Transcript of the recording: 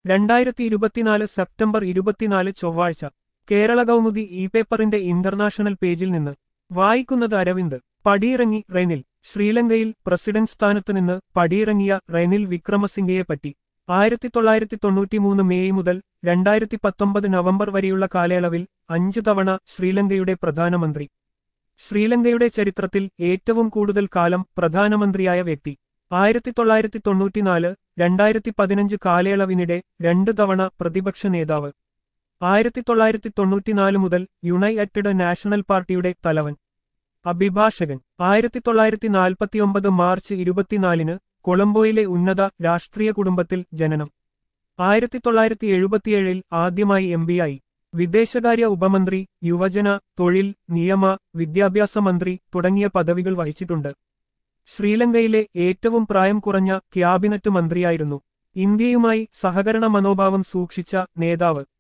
രണ്ടായിരത്തി ഇരുപത്തിനാല് സെപ്റ്റംബർ ഇരുപത്തിനാല് ചൊവ്വാഴ്ച കേരള കൗമുദി ഇ പേപ്പറിന്റെ ഇന്റർനാഷണൽ പേജിൽ നിന്ന് വായിക്കുന്നത് അരവിന്ദ് പടിയിറങ്ങി റെനിൽ ശ്രീലങ്കയിൽ പ്രസിഡന്റ് സ്ഥാനത്ത് നിന്ന് പടിയിറങ്ങിയ റെനിൽ വിക്രമസിംഗയെപ്പറ്റി ആയിരത്തി തൊള്ളായിരത്തി തൊണ്ണൂറ്റിമൂന്ന് മെയ് മുതൽ രണ്ടായിരത്തി പത്തൊമ്പത് നവംബർ വരെയുള്ള കാലയളവിൽ അഞ്ചു തവണ ശ്രീലങ്കയുടെ പ്രധാനമന്ത്രി ശ്രീലങ്കയുടെ ചരിത്രത്തിൽ ഏറ്റവും കൂടുതൽ കാലം പ്രധാനമന്ത്രിയായ വ്യക്തി ആയിരത്തി തൊള്ളായിരത്തി തൊണ്ണൂറ്റിനാല് രണ്ടായിരത്തി പതിനഞ്ച് കാലയളവിനിടെ രണ്ടു തവണ പ്രതിപക്ഷ നേതാവ് ആയിരത്തി തൊള്ളായിരത്തി തൊണ്ണൂറ്റിനാല് മുതൽ യുണൈറ്റഡ് നാഷണൽ പാർട്ടിയുടെ തലവൻ അഭിഭാഷകൻ ആയിരത്തി തൊള്ളായിരത്തി നാൽപ്പത്തിയൊമ്പത് മാർച്ച് ഇരുപത്തിനാലിന് കൊളംബോയിലെ ഉന്നത രാഷ്ട്രീയ കുടുംബത്തിൽ ജനനം ആയിരത്തി തൊള്ളായിരത്തി എഴുപത്തിയേഴിൽ ആദ്യമായി എം ആയി വിദേശകാര്യ ഉപമന്ത്രി യുവജന തൊഴിൽ നിയമ വിദ്യാഭ്യാസ മന്ത്രി തുടങ്ങിയ പദവികൾ വഹിച്ചിട്ടുണ്ട് ശ്രീലങ്കയിലെ ഏറ്റവും പ്രായം കുറഞ്ഞ ക്യാബിനറ്റ് മന്ത്രിയായിരുന്നു ഇന്ത്യയുമായി സഹകരണ മനോഭാവം സൂക്ഷിച്ച നേതാവ്